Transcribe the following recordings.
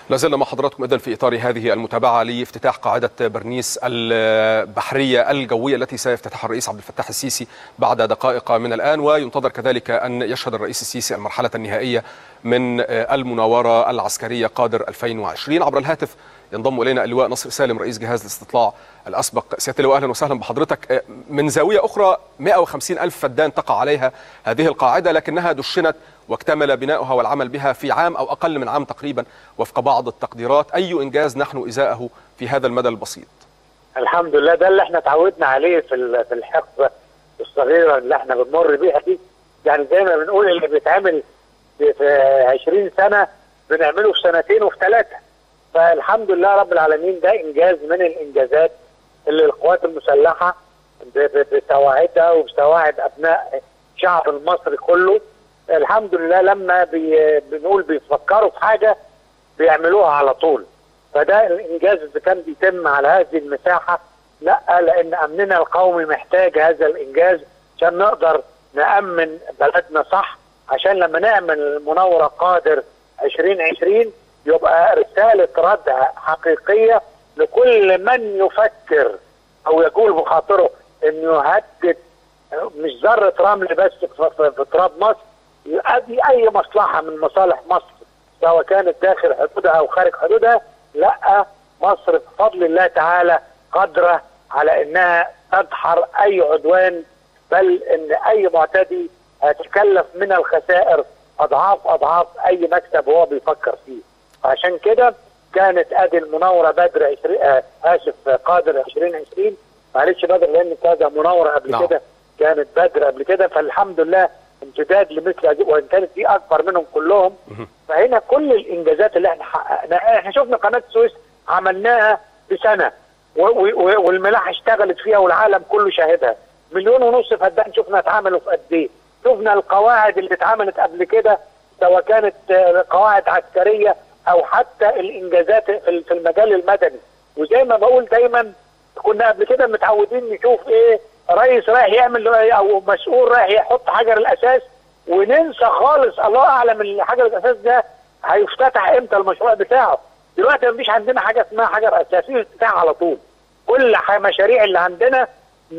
لازلنا مع حضراتكم اذا في اطار هذه المتابعه لافتتاح قاعده برنيس البحريه الجويه التي سيفتتحها الرئيس عبد الفتاح السيسي بعد دقائق من الان وينتظر كذلك ان يشهد الرئيس السيسي المرحله النهائيه من المناوره العسكريه قادر 2020 عبر الهاتف ينضم الينا اللواء نصر سالم رئيس جهاز الاستطلاع الاسبق سياده اللواء اهلا وسهلا بحضرتك من زاويه اخرى 150 الف فدان تقع عليها هذه القاعده لكنها دشنت واكتمل بناؤها والعمل بها في عام او اقل من عام تقريبا وفق بعض التقديرات اي انجاز نحن ازاءه في هذا المدى البسيط الحمد لله ده اللي احنا تعودنا عليه في في الحقبه الصغيره اللي احنا بنمر بيها دي يعني زي ما بنقول اللي بيتعمل في 20 سنه بنعمله في سنتين وفي ثلاثه فالحمد لله رب العالمين ده انجاز من الانجازات اللي القوات المسلحه بتواعدها وبتواعد ابناء شعب المصري كله الحمد لله لما بي بنقول بيفكروا في حاجه بيعملوها على طول فده الانجاز اللي كان بيتم على هذه المساحه لا لان امننا القومي محتاج هذا الانجاز عشان نقدر نامن بلدنا صح عشان لما نعمل المناوره قادر 2020 يبقى رساله ردع حقيقيه لكل من يفكر او يقول بخاطره انه يهدد مش ذره رمل بس في تراب مصر يؤدي اي مصلحه من مصالح مصر سواء كانت داخل حدودها او خارج حدودها لا مصر بفضل الله تعالى قادره على انها تدحر اي عدوان بل ان اي معتدي هيتكلف من الخسائر اضعاف اضعاف اي مكسب هو بيفكر فيه عشان كده كانت ادي المناوره بدر 20 آه اسف قادر 2020 معلش بدر لان كذا مناوره قبل نعم. كده كانت بدر قبل كده فالحمد لله امتداد لمثل هذه وان كانت دي اكبر منهم كلهم فهنا كل الانجازات اللي احنا حققناها احنا شفنا قناه السويس عملناها بسنه والملاحه اشتغلت فيها والعالم كله شاهدها مليون ونص فدان شفنا اتعملوا في قد ايه شفنا القواعد اللي اتعملت قبل كده سواء كانت قواعد عسكريه او حتى الانجازات في المجال المدني وزي ما بقول دايما كنا قبل كده متعودين نشوف ايه رئيس رايح يعمل او مسؤول رايح يحط حجر الاساس وننسى خالص الله اعلم ان حجر الاساس ده هيفتتح امتى المشروع بتاعه دلوقتي مفيش عندنا حاجه اسمها حجر اساس في افتتاح على طول كل المشاريع اللي عندنا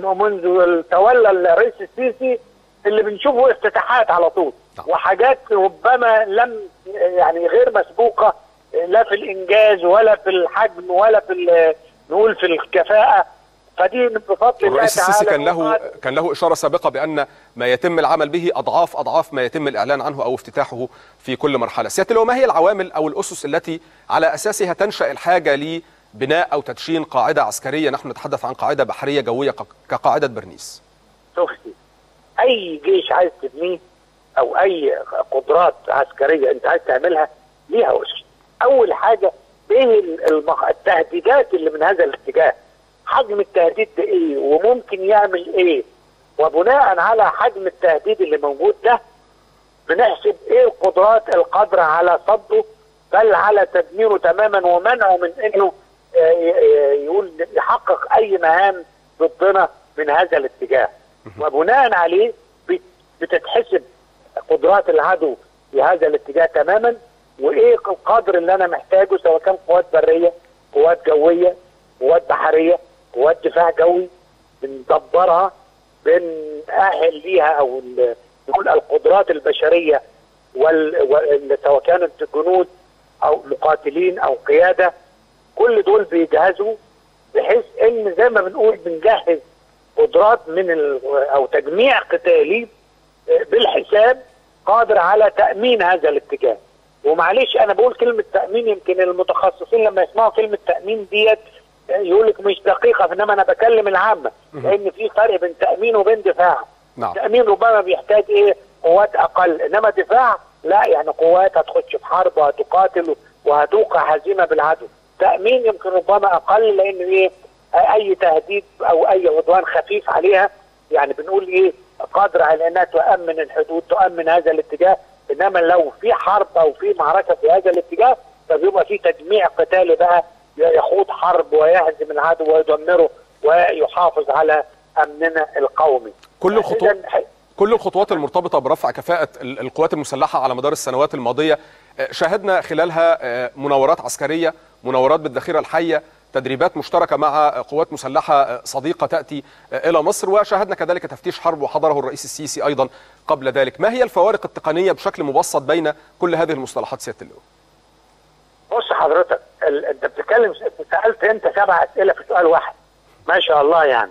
منذ تولى الرئيس السيسي اللي بنشوفه افتتاحات على طول وحاجات ربما لم يعني غير مسبوقه لا في الانجاز ولا في الحجم ولا في نقول في الكفاءه فدي بفضل الله الرئيس السيسي تعالى كان له كان له اشاره سابقه بان ما يتم العمل به اضعاف اضعاف ما يتم الاعلان عنه او افتتاحه في كل مرحله. سياده اللواء ما هي العوامل او الاسس التي على اساسها تنشا الحاجه لبناء او تدشين قاعده عسكريه نحن نتحدث عن قاعده بحريه جويه كقاعده برنيس. شفتي اي جيش عايز تبنيه او اي قدرات عسكريه انت عايز تعملها ليها اسس. اول حاجه ايه التهديدات اللي من هذا الاتجاه؟ حجم التهديد ده ايه وممكن يعمل ايه وبناء على حجم التهديد اللي موجود ده بنحسب ايه القدرات القادره على صده بل على تدميره تماما ومنعه من انه يقول يحقق اي مهام ضدنا من هذا الاتجاه وبناء عليه بتتحسب قدرات العدو في هذا الاتجاه تماما وايه القدر اللي انا محتاجه سواء كان قوات بريه قوات جويه قوات بحريه قوات دفاع جوي بندبرها بنأهل ليها او نقول القدرات البشريه وال سواء كانت جنود او مقاتلين او قياده كل دول بيجهزوا بحيث ان زي ما بنقول بنجهز قدرات من او تجميع قتالي بالحساب قادر على تامين هذا الاتجاه ومعلش انا بقول كلمه تامين يمكن المتخصصين لما يسمعوا كلمه تامين ديت يقول لك مش دقيقه انما انا بكلم العامه لان في فرق بين تامين وبين دفاع نعم. تامين ربما بيحتاج ايه قوات اقل انما دفاع لا يعني قوات هتخش في حرب وهتقاتل وهتوقع هزيمه بالعدو تامين يمكن ربما اقل لان ايه اي تهديد او اي عدوان خفيف عليها يعني بنقول ايه قادره على انها تؤمن الحدود تؤمن هذا الاتجاه انما لو في حرب او في معركه في هذا الاتجاه فبيبقى في تجميع قتالي بقى يخوض حرب ويهزم العدو ويدمره ويحافظ على امننا القومي. كل الخطوات كل الخطوات المرتبطه برفع كفاءه القوات المسلحه على مدار السنوات الماضيه شاهدنا خلالها مناورات عسكريه مناورات بالذخيره الحيه تدريبات مشتركه مع قوات مسلحه صديقه تاتي الى مصر وشاهدنا كذلك تفتيش حرب وحضره الرئيس السيسي ايضا قبل ذلك ما هي الفوارق التقنيه بشكل مبسط بين كل هذه المصطلحات سياده اللواء بص حضرتك ال... انت بتتكلم سالت انت سبع اسئله في سؤال واحد ما شاء الله يعني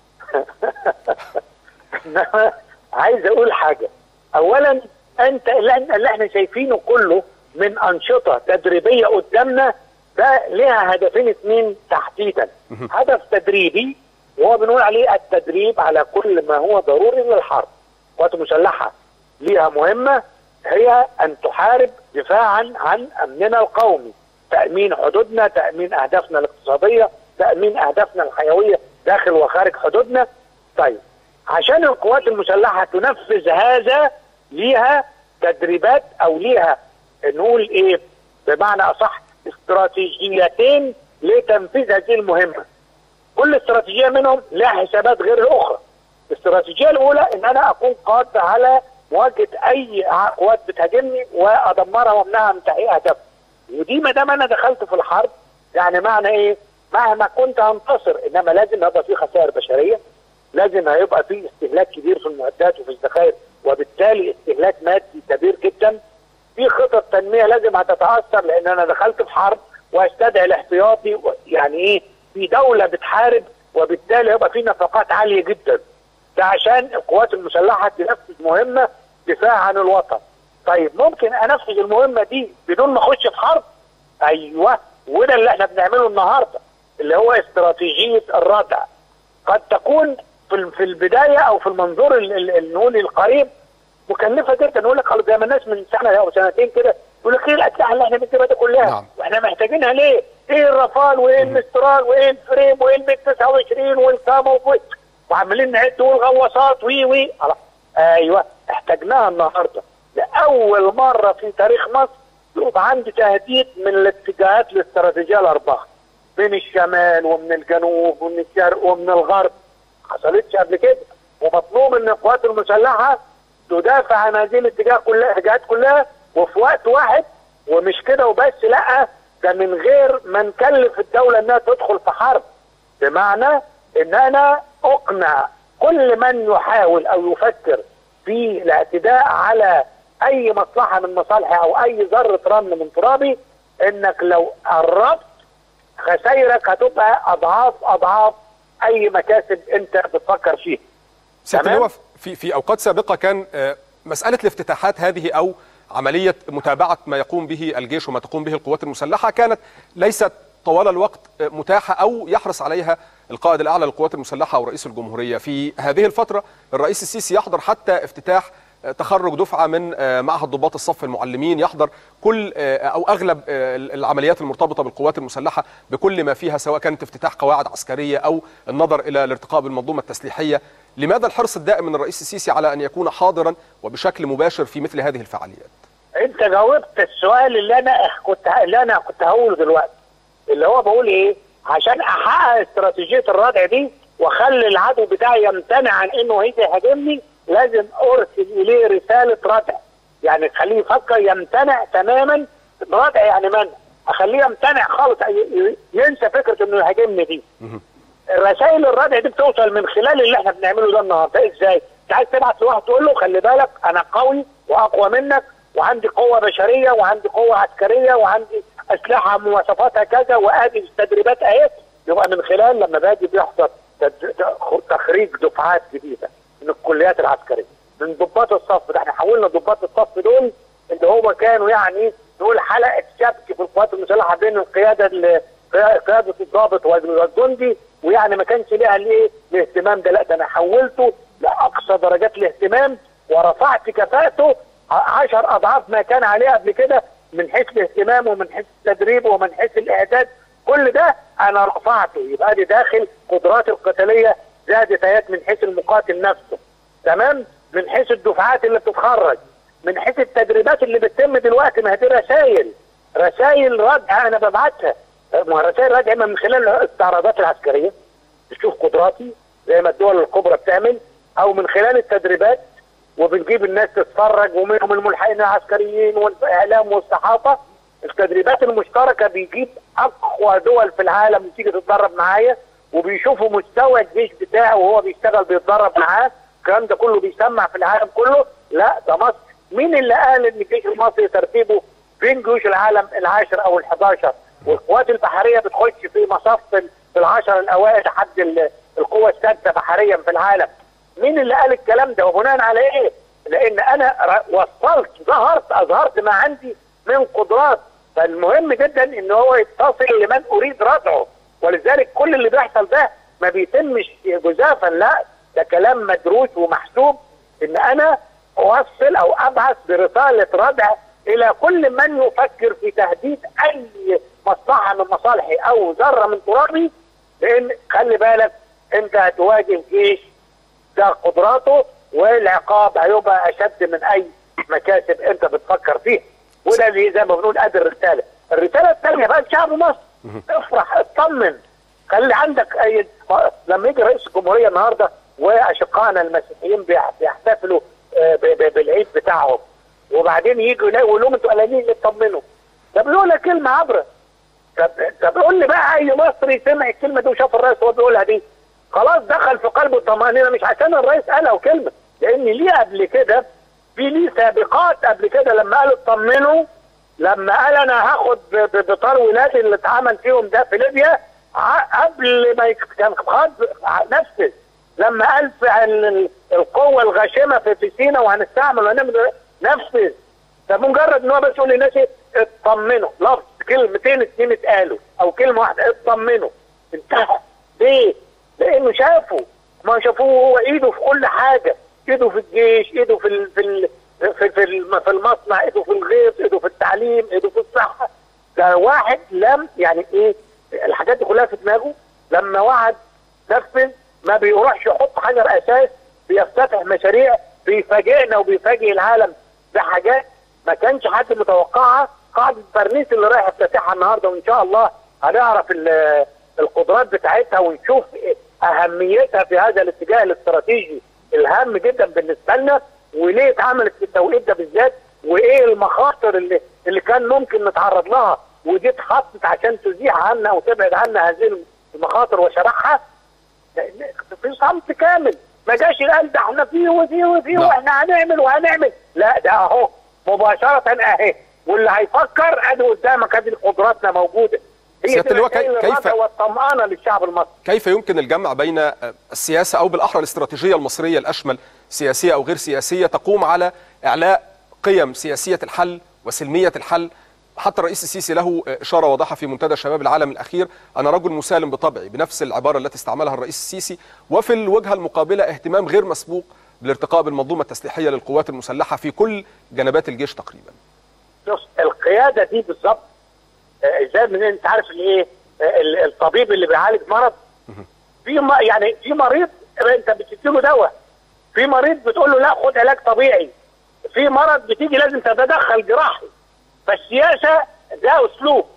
عايز اقول حاجه اولا انت اللي احنا شايفينه كله من انشطه تدريبيه قدامنا ده ليها هدفين اثنين تحديدا هدف تدريبي وهو بنقول عليه التدريب على كل ما هو ضروري للحرب قوات مسلحه ليها مهمه هي ان تحارب دفاعا عن امننا القومي تامين حدودنا تامين اهدافنا الاقتصاديه تامين اهدافنا الحيويه داخل وخارج حدودنا طيب عشان القوات المسلحه تنفذ هذا ليها تدريبات او ليها نقول ايه بمعنى اصح استراتيجيتين لتنفيذ هذه المهمه. كل استراتيجيه منهم لها حسابات غير الاخرى. الاستراتيجيه الاولى ان انا اكون قادر على مواجهه اي قوات بتهاجمني وادمرها وامنعها من تحقيق اهدافها. ودي ما دام انا دخلت في الحرب يعني معنى ايه؟ مهما كنت هنتصر انما لازم يبقى في خسائر بشريه لازم هيبقى في استهلاك كبير في المعدات وفي الذخائر وبالتالي استهلاك مادي كبير جدا في خطط تنميه لازم هتتاثر لان انا دخلت في حرب واستدعي الاحتياطي يعني ايه في دوله بتحارب وبالتالي هيبقى في نفقات عاليه جدا ده عشان القوات المسلحه تنفذ مهمه دفاع عن الوطن طيب ممكن انفذ المهمه دي بدون ما اخش في حرب ايوه وده اللي احنا بنعمله النهارده اللي هو استراتيجيه الردع قد تكون في في البدايه او في المنظور نقول القريب مكلفه جدا نقول لك زي ما الناس من سنه او سنتين كده يقول لك ايه الاسلحه اللي احنا بنجيبها دي كلها نعم. واحنا محتاجينها ليه؟ ايه الرافال وايه المسترال وايه الفريم وايه الميك 29 والكامو وعمالين نعد والغواصات وي وي ايوه احتاجناها النهارده لاول مره في تاريخ مصر يبقى عندي تهديد من الاتجاهات الاستراتيجيه الاربعه من الشمال ومن الجنوب ومن الشرق ومن الغرب حصلتش قبل كده ومطلوب من القوات المسلحه تدافع عن هذه الاتجاه كلها الاتجاهات كلها وفي وقت واحد ومش كده وبس لا ده من غير ما نكلف الدوله انها تدخل في حرب بمعنى ان انا اقنع كل من يحاول او يفكر في الاعتداء على اي مصلحه من مصالحي او اي ذره رمل من ترابي انك لو قربت خسائرك هتبقى اضعاف اضعاف اي مكاسب انت بتفكر فيها سياده اللواء في في اوقات سابقه كان مساله الافتتاحات هذه او عمليه متابعه ما يقوم به الجيش وما تقوم به القوات المسلحه كانت ليست طوال الوقت متاحه او يحرص عليها القائد الاعلى للقوات المسلحه او رئيس الجمهوريه في هذه الفتره الرئيس السيسي يحضر حتى افتتاح تخرج دفعه من معهد ضباط الصف المعلمين يحضر كل او اغلب العمليات المرتبطه بالقوات المسلحه بكل ما فيها سواء كانت افتتاح قواعد عسكريه او النظر الى الارتقاء بالمنظومه التسليحيه لماذا الحرص الدائم من الرئيس السيسي على ان يكون حاضرا وبشكل مباشر في مثل هذه الفعاليات انت جاوبت السؤال اللي انا كنت اللي انا كنت هقوله دلوقتي اللي هو بقول ايه عشان احقق استراتيجيه الردع دي واخلي العدو بتاعي يمتنع عن انه هيجي يهاجمني لازم ارسل اليه رساله ردع يعني تخليه يفكر يمتنع تماما ردع يعني منع اخليه يمتنع خالص ينسى فكره انه يهاجمني دي الرسائل الردع دي بتوصل من خلال اللي احنا بنعمله ده النهارده ازاي؟ انت عايز تبعت لواحد تقول له خلي بالك انا قوي واقوى منك وعندي قوه بشريه وعندي قوه عسكريه وعندي اسلحه مواصفاتها كذا وادي التدريبات اهي يبقى من خلال لما باجي بيحصل تخريج دفعات جديده من الكليات العسكريه من ضباط الصف ده احنا حولنا ضباط الصف دول اللي هو كانوا يعني نقول حلقه شبك في القوات المسلحه بين القياده قياده الضابط والجندي ويعني ما كانش ليها الايه الاهتمام ده لا ده انا حولته لاقصى درجات الاهتمام ورفعت كفاءته 10 اضعاف ما كان عليه قبل كده من حيث الاهتمام ومن حيث التدريب ومن حيث الاعداد كل ده انا رفعته يبقى دي داخل قدرات القتاليه زادت ايات من حيث المقاتل نفسه تمام من حيث الدفعات اللي بتتخرج من حيث التدريبات اللي بتتم دلوقتي ما هي دي رسائل رسائل ردع انا ببعتها ما رسائل ردع اما من خلال الاستعراضات العسكريه تشوف قدراتي زي ما الدول الكبرى بتعمل او من خلال التدريبات وبنجيب الناس تتفرج ومنهم الملحقين العسكريين والاعلام والصحافه التدريبات المشتركه بيجيب اقوى دول في العالم تيجي تتدرب معايا وبيشوفوا مستوى الجيش بتاعه وهو بيشتغل بيتدرب معاه الكلام ده كله بيسمع في العالم كله لا ده مصر مين اللي قال ان الجيش المصري ترتيبه بين جيوش العالم العاشر او ال11 والقوات البحريه بتخش في مصف في العشر الاوائل لحد القوه السادسه بحريا في العالم مين اللي قال الكلام ده وبناء على ايه لان انا وصلت ظهرت اظهرت ما عندي من قدرات فالمهم جدا ان هو يتصل لمن اريد ردعه ولذلك كل اللي بيحصل ده ما بيتمش جزافا لا ده كلام مدروس ومحسوب ان انا اوصل او ابعث برساله ردع الى كل من يفكر في تهديد اي مصلحه من مصالحي او ذره من ترابي لان خلي بالك انت هتواجه جيش ده قدراته والعقاب هيبقى اشد من اي مكاسب انت بتفكر فيها وده اللي زي ما بنقول ادي الرساله الرساله الثانيه بقى لشعب مصر افرح اطمن خلي عندك اي لما يجي رئيس الجمهوريه النهارده واشقائنا المسيحيين بيحتفلوا بالعيد بتاعهم وبعدين يجوا يلاقوا لهم انتوا قلقانين اطمنوا طب لولا كلمه عبره طب طب قول لي بقى اي مصري سمع الكلمه دي وشاف الرئيس وهو بيقولها دي خلاص دخل في قلبه الطمانينه مش عشان الرئيس قالها كلمه لان ليه قبل كده في ليه سابقات قبل كده لما قالوا اطمنوا لما قال انا هاخد بطار ولادي اللي اتعمل فيهم ده في ليبيا قبل ما كان خد نفذ لما قال في القوه الغاشمه في سينا وهنستعمل وهنعمل نفذ فمجرد ان هو بس يقول للناس اطمنوا لفظ كلمتين اتنين اتقالوا او كلمه واحده اطمنوا انتهى ليه؟ لانه شافوا ما شافوه هو ايده في كل حاجه ايده في الجيش ايده في ال في ال في, في, في المصنع ايده في الغيط ايده في التعليم ايده في الصحه ده واحد لم يعني ايه الحاجات دي كلها في دماغه لما وعد نفذ ما بيروحش يحط حجر اساس بيفتتح مشاريع بيفاجئنا وبيفاجئ العالم بحاجات ما كانش حد متوقعها قاعده برنيس اللي رايح يفتتحها النهارده وان شاء الله هنعرف القدرات بتاعتها ونشوف اهميتها في هذا الاتجاه الاستراتيجي الهام جدا بالنسبه لنا وليه اتعملت في التوقيت ده بالذات وايه المخاطر اللي اللي كان ممكن نتعرض لها ودي اتحطت عشان تزيح عنا وتبعد عنا هذه المخاطر وشرحها في صمت كامل ما جاش قال ده احنا فيه وفيه وفيه واحنا هنعمل وهنعمل لا ده اهو مباشره اهي واللي هيفكر ادي قدامك ادي قدراتنا موجوده هي سياده اللواء كيف والطمانه للشعب المصري كيف يمكن الجمع بين السياسه او بالاحرى الاستراتيجيه المصريه الاشمل سياسيه او غير سياسيه تقوم على اعلاء قيم سياسيه الحل وسلميه الحل حتى الرئيس السيسي له اشاره واضحه في منتدى شباب العالم الاخير انا رجل مسالم بطبعي بنفس العباره التي استعملها الرئيس السيسي وفي الوجهه المقابله اهتمام غير مسبوق بالارتقاء بالمنظومه التسليحيه للقوات المسلحه في كل جنبات الجيش تقريبا. بص القياده دي بالظبط زي من انت عارف الايه الطبيب اللي بيعالج مرض في يعني في مريض انت بتديله دواء في مريض بتقول له لا خد علاج طبيعي في مرض بتيجي لازم تتدخل جراحي فالسياسه ده اسلوب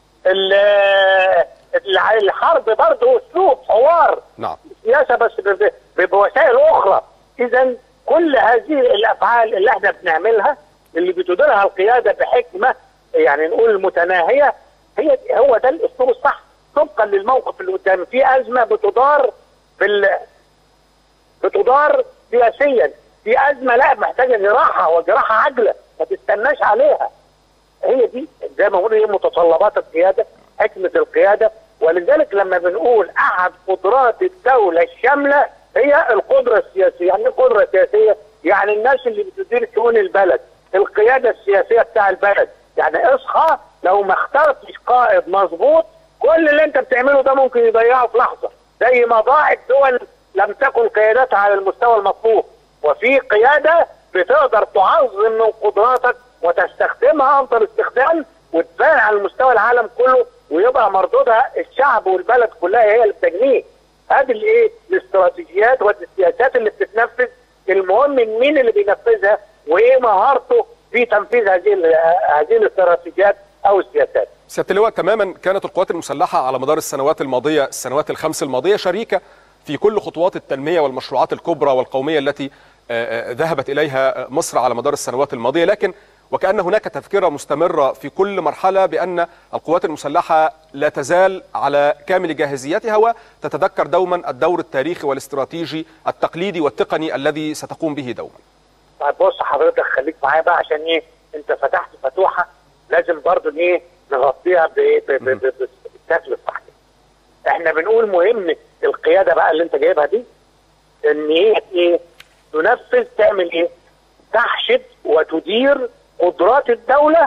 الحرب برضه اسلوب حوار نعم سياسه بس بوسائل اخرى اذا كل هذه الافعال اللي احنا بنعملها اللي بتديرها القياده بحكمه يعني نقول متناهيه هي هو ده الاسلوب الصح طبقا للموقف اللي قدامي في ازمه بتدار في ال... بتدار سياسيا في ازمه لا محتاجه جراحه وجراحه عاجله ما تستناش عليها هي دي زي ما بقول هي متطلبات القياده حكمه القياده ولذلك لما بنقول احد قدرات الدوله الشامله هي القدره السياسيه، يعني القدره السياسيه يعني الناس اللي بتدير شؤون البلد، القياده السياسيه بتاع البلد، يعني اصحى لو ما اخترتش قائد مظبوط كل اللي انت بتعمله ده ممكن يضيعه في لحظه، زي ما ضاعت دول لم تكن قيادتها على المستوى المطلوب، وفي قياده بتقدر تعظم من قدراتك وتستخدمها افضل استخدام وتبان على مستوى العالم كله ويبقى مردودها الشعب والبلد كلها هي اللي بتجنيه. هذه الايه؟ الاستراتيجيات والسياسات اللي بتتنفذ المهم مين اللي بينفذها وايه مهارته في تنفيذ هذه هذه الاستراتيجيات او السياسات. سياده اللواء تماما كانت القوات المسلحه على مدار السنوات الماضيه السنوات الخمس الماضيه شريكه في كل خطوات التنميه والمشروعات الكبرى والقوميه التي ذهبت اليها مصر على مدار السنوات الماضيه لكن وكأن هناك تذكرة مستمرة في كل مرحلة بأن القوات المسلحة لا تزال على كامل جاهزيتها وتتذكر دوما الدور التاريخي والاستراتيجي التقليدي والتقني الذي ستقوم به دوما طيب بص حضرتك خليك معايا بقى عشان ايه انت فتحت فتوحة لازم برضو ايه نغطيها بالشكل الصح احنا بنقول مهم القيادة بقى اللي انت جايبها دي ان هي ايه تنفذ تعمل ايه تحشد وتدير قدرات الدولة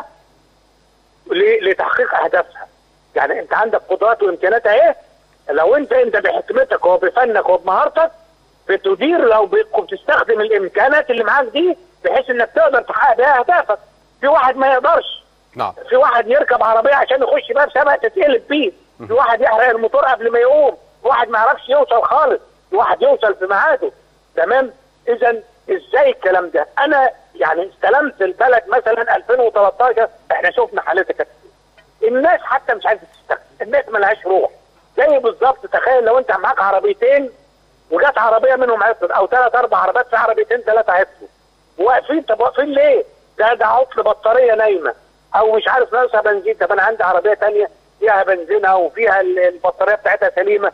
لتحقيق أهدافها يعني أنت عندك قدرات وإمكانات أهي لو أنت أنت بحكمتك وبفنك وبمهارتك بتدير لو بتستخدم الإمكانات اللي معاك دي بحيث إنك تقدر تحقق بيها أهدافك في واحد ما يقدرش نعم في واحد يركب عربية عشان يخش بقى بسبق تتقلب بيه في واحد يحرق الموتور قبل ما يقوم في واحد ما يعرفش يوصل خالص في واحد يوصل في ميعاده تمام إذا ازاي الكلام ده انا يعني استلمت البلد مثلا 2013 احنا شفنا حالتها كانت الناس حتى مش عايزه تشتغل الناس ملهاش روح زي بالظبط تخيل لو انت معاك عربيتين وجات عربيه منهم عطلت او ثلاث اربع عربيات في عربيتين ثلاثه عطلوا واقفين طب واقفين ليه؟ ده ده عطل بطاريه نايمه او مش عارف ناقصها بنزين طب انا عندي عربيه ثانيه فيها بنزينها وفيها البطاريه بتاعتها سليمه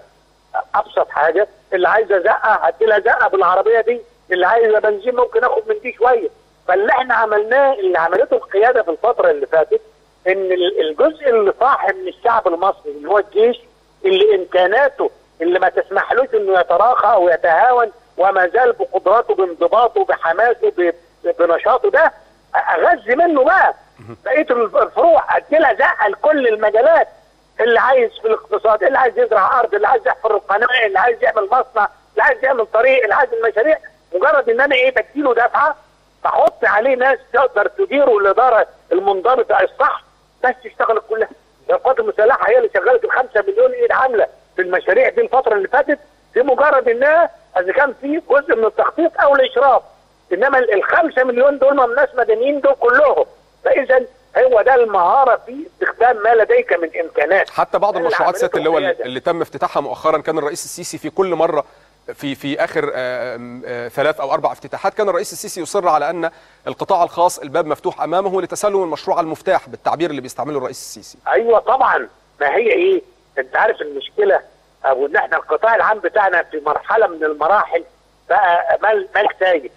ابسط حاجه اللي عايزه زقه هدي لها زقه بالعربيه دي اللي عايزه بنزين ممكن اخد من دي شويه فاللي احنا عملناه اللي عملته القياده في الفتره اللي فاتت ان الجزء اللي صاحب من الشعب المصري اللي هو الجيش اللي امكاناته اللي ما تسمحلوش انه يتراخى او يتهاون وما زال بقدراته بانضباطه بحماسه بنشاطه ده اغذي منه بقى بقيه الفروع ادي لها زقه لكل المجالات اللي عايز في الاقتصاد اللي عايز يزرع ارض اللي عايز يحفر القناه اللي عايز يعمل مصنع اللي عايز يعمل طريق اللي عايز المشاريع مجرد ان انا ايه بديله دفعه بحط عليه ناس تقدر تديره الاداره المنضبطه الصح بس تشتغل كلها القوات المسلحه هي اللي شغلت ال 5 مليون ايد عامله في المشاريع دي الفتره اللي فاتت دي مجرد انها اذا كان في جزء من التخطيط او الاشراف انما ال 5 مليون دول من ناس مدنيين دول كلهم فاذا هو ده المهاره في استخدام ما لديك من امكانات حتى بعض المشروعات سياده اللواء اللي تم افتتاحها مؤخرا كان الرئيس السيسي في كل مره في في اخر آآ آآ ثلاث او اربع افتتاحات كان الرئيس السيسي يصر على ان القطاع الخاص الباب مفتوح امامه لتسلم المشروع المفتاح بالتعبير اللي بيستعمله الرئيس السيسي. ايوه طبعا ما هي ايه؟ انت عارف المشكله او ان احنا القطاع العام بتاعنا في مرحله من المراحل بقى مال مال سايب.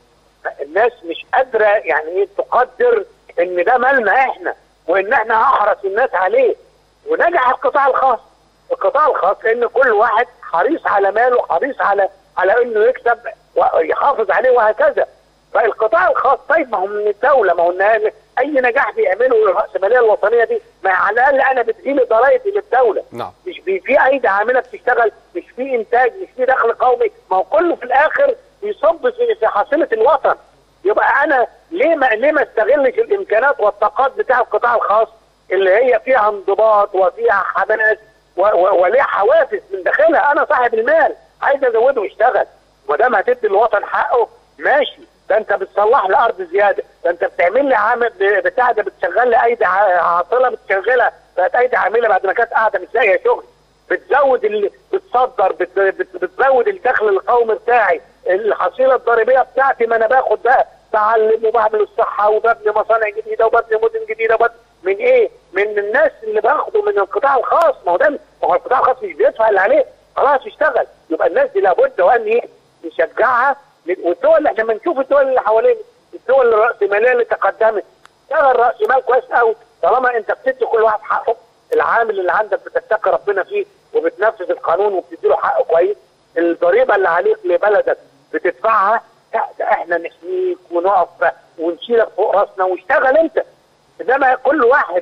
الناس مش قادره يعني ايه تقدر ان ده مالنا احنا وان احنا احرص الناس عليه ونجح القطاع الخاص. القطاع الخاص لان كل واحد حريص على ماله حريص على على انه يكسب ويحافظ عليه وهكذا فالقطاع الخاص طيب ما هو من الدوله ما هو اي نجاح بيعمله الراسماليه الوطنيه دي ما على الاقل انا بتجيلي ضرائبي للدوله نعم مش في ايدي عامله بتشتغل مش في انتاج مش في دخل قومي ما هو كله في الاخر بيصب في, في حاصله الوطن يبقى انا ليه ما ليه ما استغلش الامكانات والطاقات بتاع القطاع الخاص اللي هي فيها انضباط وفيها حماس وليه حوافز من داخلها انا صاحب المال عايز ازوده ويشتغل ودام هتدي الوطن حقه ماشي ده انت بتصلح لي ارض زياده ده انت بتعمل لي عامل بتاع ده بتشغل لي ايدي عاطله بتشغلها بقت ايدي عامله بعد ما كانت قاعده مش لاقيه شغل بتزود اللي بتصدر بت بت بتزود الدخل القومي بتاعي الحصيله الضريبيه بتاعتي ما انا باخد بقى بعلم وبعمل الصحه وببني مصانع جديده وببني مدن جديده وببني من ايه؟ من الناس اللي باخده من القطاع الخاص ما هو ده ما هو القطاع الخاص مش بيدفع اللي عليه خلاص يشتغل يبقى الناس دي لابد وان ايه؟ نشجعها والدول اللي احنا بنشوف الدول اللي حوالينا الدول الراسماليه اللي تقدمت اشتغل راس مال كويس قوي طالما انت بتدي كل واحد حقه العامل اللي عندك بتتقي ربنا فيه وبتنفذ القانون وبتدي له حقه كويس الضريبه اللي عليك لبلدك بتدفعها لا ده احنا نحميك ونقف ونشيلك فوق راسنا واشتغل انت انما كل واحد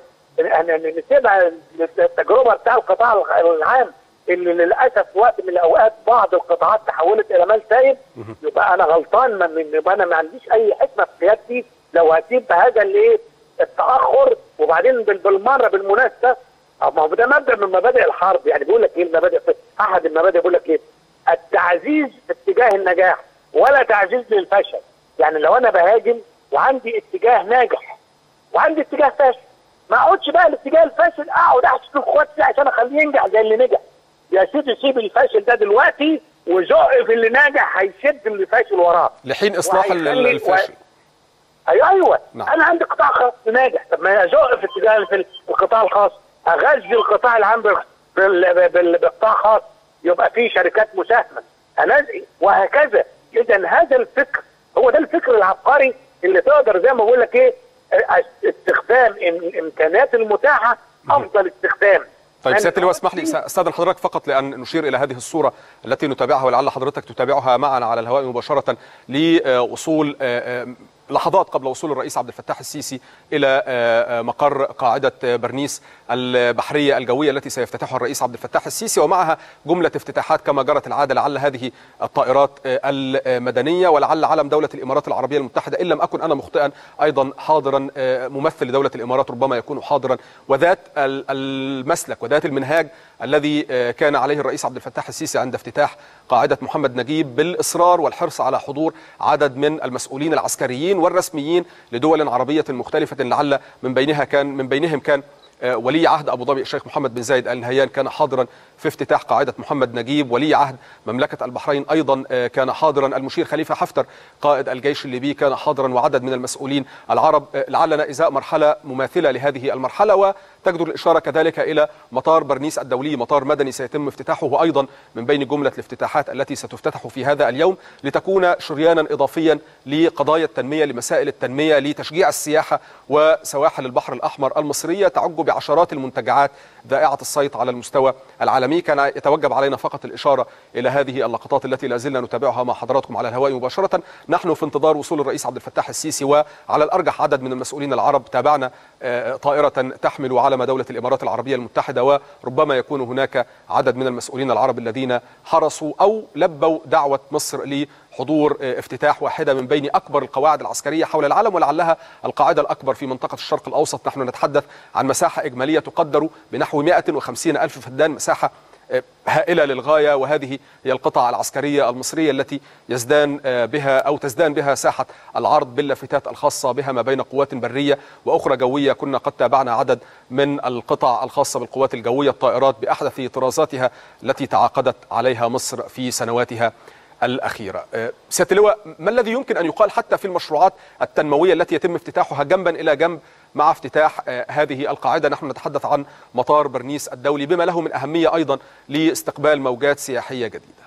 نسيبها التجربه بتاع القطاع العام اللي للاسف في وقت من الاوقات بعض القطاعات تحولت الى مال سايب يبقى انا غلطان من يبقى انا ما عنديش اي حكمه في قيادتي لو هسيب هذا الايه التاخر وبعدين بالمره بالمناسبه ما هو ده مبدا من مبادئ الحرب يعني بيقول لك ايه المبادئ احد المبادئ بيقول لك ايه التعزيز في اتجاه النجاح ولا تعزيز للفشل يعني لو انا بهاجم وعندي اتجاه ناجح وعندي اتجاه فاشل ما اقعدش بقى الاتجاه الفاشل اقعد احسد اخواتي عشان اخليه ينجح زي اللي نجح يا سيدي سيب الفاشل ده دلوقتي وزق في اللي ناجح هيشد اللي فاشل وراه لحين اصلاح ال- ال- وهيخلي- الفاشل ايوه ايوه نعم. انا عندي قطاع خاص ناجح طب ما ازق في اتجاه في القطاع الخاص اغذي القطاع العام بال- بال- بال- بالقطاع الخاص يبقى في شركات مساهمه انزل وهكذا اذا هذا الفكر هو ده الفكر العبقري اللي تقدر زي ما بقول لك ايه استخدام الامكانيات المتاحه افضل استخدام طيب يعني سياده اللواء اسمح لي استاذن حضرتك فقط لان نشير الى هذه الصوره التي نتابعها ولعل حضرتك تتابعها معنا على الهواء مباشره لوصول لحظات قبل وصول الرئيس عبد الفتاح السيسي الى مقر قاعده برنيس البحريه الجويه التي سيفتتحها الرئيس عبد الفتاح السيسي ومعها جمله افتتاحات كما جرت العاده لعل هذه الطائرات المدنيه ولعل علم دوله الامارات العربيه المتحده ان لم اكن انا مخطئا ايضا حاضرا ممثل لدوله الامارات ربما يكون حاضرا وذات المسلك وذات المنهاج الذي كان عليه الرئيس عبد الفتاح السيسي عند افتتاح قاعده محمد نجيب بالاصرار والحرص على حضور عدد من المسؤولين العسكريين والرسميين لدول عربيه مختلفه لعل من بينها كان من بينهم كان ولي عهد ابو ظبي الشيخ محمد بن زايد ال نهيان كان حاضرا في افتتاح قاعده محمد نجيب ولي عهد مملكه البحرين ايضا كان حاضرا المشير خليفه حفتر قائد الجيش الليبي كان حاضرا وعدد من المسؤولين العرب لعلنا ازاء مرحله مماثله لهذه المرحله وتجدر الاشاره كذلك الى مطار برنيس الدولي مطار مدني سيتم افتتاحه ايضا من بين جمله الافتتاحات التي ستفتتح في هذا اليوم لتكون شريانا اضافيا لقضايا التنميه لمسائل التنميه لتشجيع السياحه وسواحل البحر الاحمر المصريه تعج بعشرات المنتجعات ذائعه الصيت على المستوى العالمي كان يتوجب علينا فقط الاشاره الى هذه اللقطات التي لا زلنا نتابعها مع حضراتكم على الهواء مباشره نحن في انتظار وصول الرئيس عبد الفتاح السيسي وعلى الارجح عدد من المسؤولين العرب تابعنا طائره تحمل علم دوله الامارات العربيه المتحده وربما يكون هناك عدد من المسؤولين العرب الذين حرصوا او لبوا دعوه مصر حضور افتتاح واحده من بين اكبر القواعد العسكريه حول العالم ولعلها القاعده الاكبر في منطقه الشرق الاوسط نحن نتحدث عن مساحه اجماليه تقدر بنحو 150 الف فدان مساحه هائله للغايه وهذه هي القطع العسكريه المصريه التي يزدان بها او تزدان بها ساحه العرض باللافتات الخاصه بها ما بين قوات بريه واخرى جويه كنا قد تابعنا عدد من القطع الخاصه بالقوات الجويه الطائرات باحدث طرازاتها التي تعاقدت عليها مصر في سنواتها الأخيرة سيادة اللواء ما الذي يمكن أن يقال حتى في المشروعات التنموية التي يتم افتتاحها جنبا إلى جنب مع افتتاح هذه القاعدة نحن نتحدث عن مطار برنيس الدولي بما له من أهمية أيضا لاستقبال موجات سياحية جديدة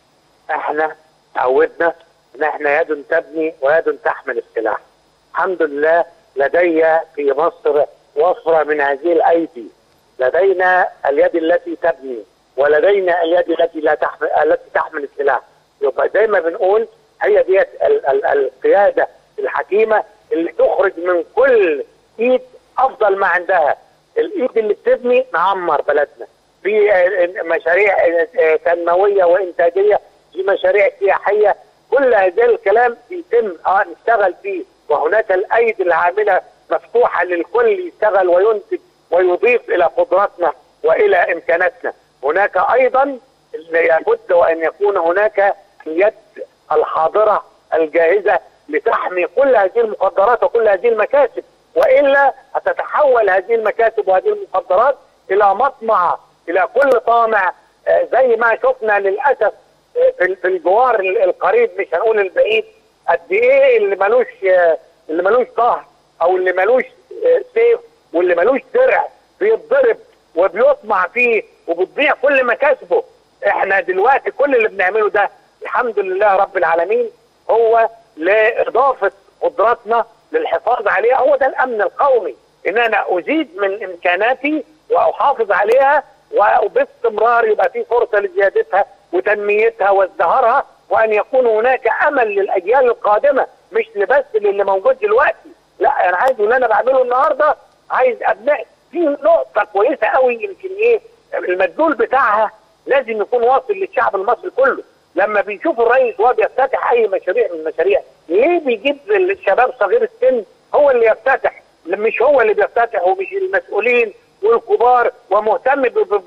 احنا تعودنا ان احنا يد تبني ويد تحمل السلاح الحمد لله لدي في مصر وفرة من هذه الأيدي لدينا اليد التي تبني ولدينا اليد التي لا تحمل التي تحمل السلاح يبقى زي ما بنقول هي ديت ال ال القياده الحكيمه اللي تخرج من كل ايد افضل ما عندها الايد اللي بتبني نعمر بلدنا في مشاريع تنمويه وانتاجيه في مشاريع سياحيه كل هذا الكلام بيتم اه نشتغل فيه وهناك الايدي العامله مفتوحه للكل يشتغل وينتج ويضيف الى قدراتنا والى امكاناتنا هناك ايضا لابد وان يكون هناك اليد الحاضره الجاهزه لتحمي كل هذه المخدرات وكل هذه المكاسب والا هتتحول هذه المكاسب وهذه المخدرات الى مطمع الى كل طامع زي ما شفنا للاسف في الجوار القريب مش هنقول البعيد قد ايه اللي ملوش اللي ملوش ظهر او اللي ملوش سيف واللي ملوش درع بيتضرب وبيطمع فيه وبتضيع كل مكاسبه احنا دلوقتي كل اللي بنعمله ده الحمد لله رب العالمين هو لاضافه قدراتنا للحفاظ عليها هو ده الامن القومي ان انا ازيد من امكاناتي واحافظ عليها وباستمرار يبقى في فرصه لزيادتها وتنميتها وازدهارها وان يكون هناك امل للاجيال القادمه مش بس للي موجود دلوقتي لا انا عايز اللي انا بعمله النهارده عايز ابناء في نقطه كويسه قوي يمكن ايه المدلول بتاعها لازم يكون واصل للشعب المصري كله لما بيشوف الرئيس وهو بيفتتح اي مشاريع من المشاريع ليه بيجيب الشباب صغير السن هو اللي يفتتح مش هو اللي بيفتتح ومش المسؤولين والكبار ومهتم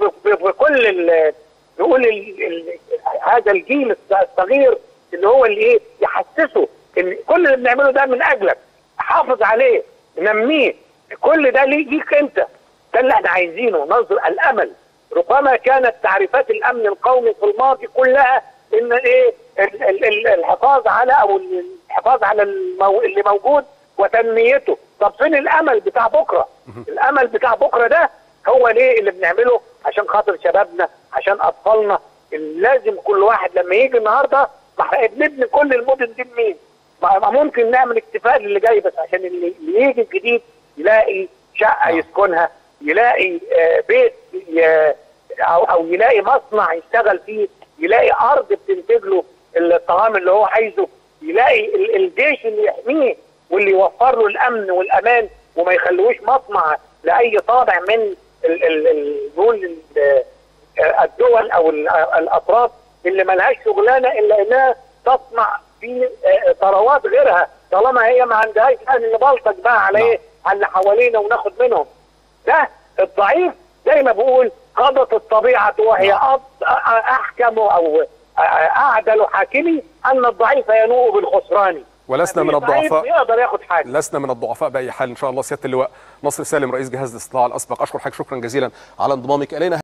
بكل نقول هذا الجيل الصغير اللي هو اللي ايه يحسسه ان كل اللي بنعمله ده من اجلك حافظ عليه نميه كل ده ليك انت ده اللي احنا عايزينه نظر الامل ربما كانت تعريفات الامن القومي في الماضي كلها ان ايه ال- ال- ال- الحفاظ على او الحفاظ على المو... اللي موجود وتنميته طب فين الامل بتاع بكره الامل بتاع بكره ده هو ليه اللي بنعمله عشان خاطر شبابنا عشان اطفالنا اللي لازم كل واحد لما يجي النهارده ما احنا بنبني كل المدن دي بمين ما ما ممكن نعمل اكتفاء للي جاي بس عشان اللي, اللي يجي الجديد يلاقي شقه يسكنها يلاقي آه، بيت ي- او او يلاقي مصنع يشتغل فيه يلاقي ارض بتنتج له الطعام اللي هو عايزه يلاقي ال- الجيش اللي يحميه واللي يوفر له الامن والامان وما يخلوش مصنع لاي طابع من ال- ال- ال- نقول ال- آه، الدول او ال- آه، الاطراف اللي ملهاش شغلانه الا انها تصنع في آه، ثروات غيرها طالما هي ما عندهاش ان نبلطج بقى على نعم. ايه على اللي حوالينا وناخد منهم ده الضعيف زي ما بقول قضت الطبيعه وهي نعم. أض- أ- احكم او أ- اعدل حاكمي ان الضعيف ينوء بالخسران ولسنا من الضعيف الضعفاء يقدر ياخد حاجه لسنا من الضعفاء باي حال ان شاء الله سياده اللواء نصر سالم رئيس جهاز الاستطلاع الاسبق اشكر حضرتك شكرا جزيلا على انضمامك الينا